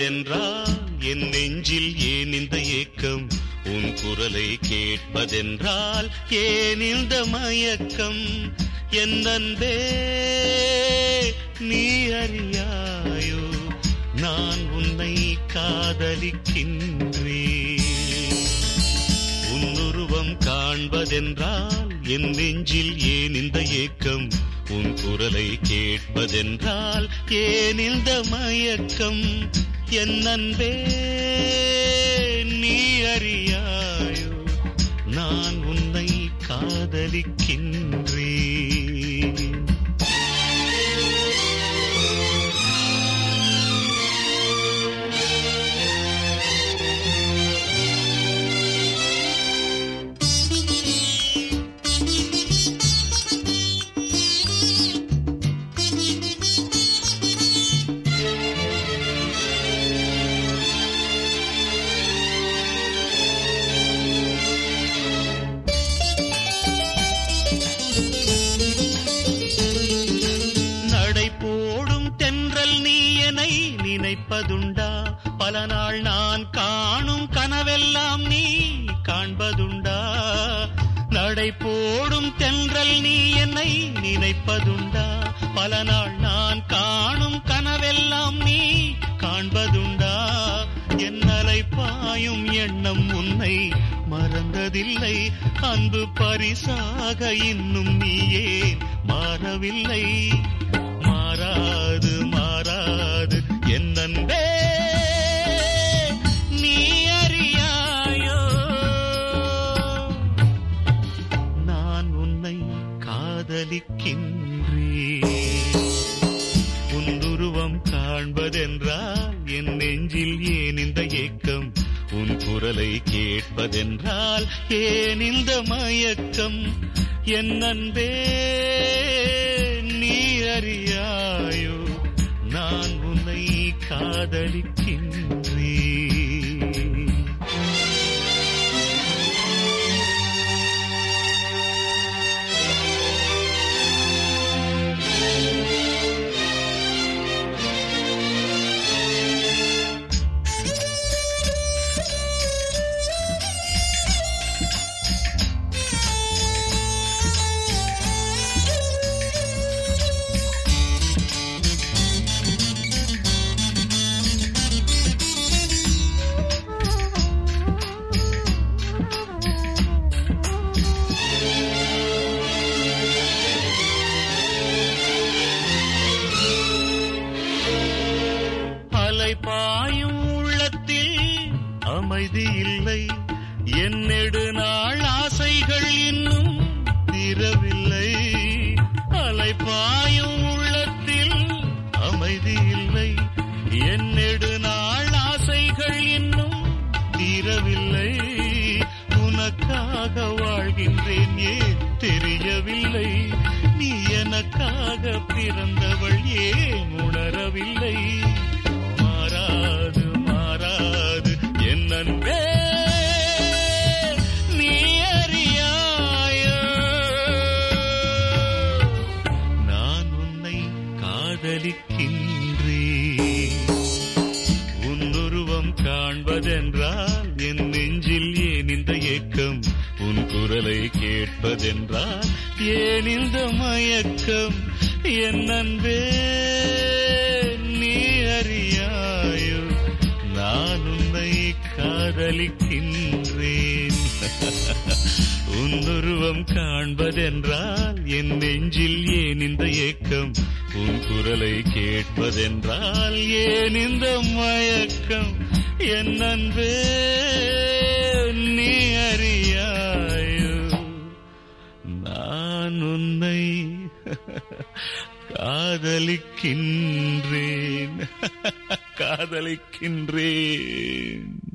காண்பதென்றால் என் நெஞ்சில் ஏன் இந்த ஏக்கம் உன் குரலை கேட்பதென்றால் ஏன் இந்த மயக்கம் என் அன்பே நீ அறியாயோ நான் உன்னை காதலிக்கின்றேன் உன்னுருவம் காண்பதென்றால் என் நெஞ்சில் ஏன் இந்த ஏக்கம் உன் குரலை கேட்பதென்றால் ஏன் இந்த மயக்கம் என் அன்பே நீ அறியாயோ நான் உன்னை காதலிக்கின்றேன் நடை போடும் தென்றல் நீ என்னை நினைப்பதுண்டா பல நாள் நான் காணும் கனவெல்லாம் நீ காண்பதுண்டா நடை போடும் தென்றல் நீ என்னை நினைப்பதுண்டா பல நாள் நான் காணும் கனவெல்லாம் நீ காண்பதுண்டா என்னலை பாயும் எண்ணம் உன்னை மறந்ததில்லை அன்பு பரிசாக இன்னும் நீயே மாறவில்லை மாறாது மாறாது என் அன்பே நீ அறியாயோ நான் உன்னை காதலிக்கின்றேன் உன்னுருவம் காண்பதென்றால் என் நெஞ்சில் ஏன் இந்த ஏக்கம் உன் குரலை கேட்பதென்றால் ஏன் இந்த மயக்கம் என் அன்பே நீ அறியாயோ நான் உன்னை காதலிக்கின்றேன் அலை பாயும் உள்ளத்தில் அமைதி இல்லை என் நெடுநாள் ஆசைகள் இன்னும் தீரவில்லை அலை பாயும் உள்ளத்தில் அமைதி இல்லை என் நெடுநாள் ஆசைகள் இன்னும் தீரவில்லை உனக்காக வாழ்கின்றேன் ஏன் தெரியவில்லை நீ எனக்காக பிறந்தவள் ஏன் உணரவில்லை மாறாது மாறாது என் அன்பே நீ அறியாயோ நான் உன்னை காதலிக்கின்றேன் உன்னுருவம் காண்பதென்றால் என் நெஞ்சில் ஏன் இந்த ஏக்கம் உன் குரலை கேட்பதென்றால் ஏன் இந்த மயக்கம் என் அன்பே நீ அறியாயோ நான் உன்னை காதலிக்கின்றேன் உன்னுருவம் காண்பதென்றால் என் நெஞ்சில் ஏன் இந்த ஏக்கம் உன் குரலை கேட்பதென்றால் ஏன் இந்த மயக்கம் என் அன்பே நீ அறியாயோ நான் உன்னை காதலிக்கின்றேன் காதலிக்கின்றேன்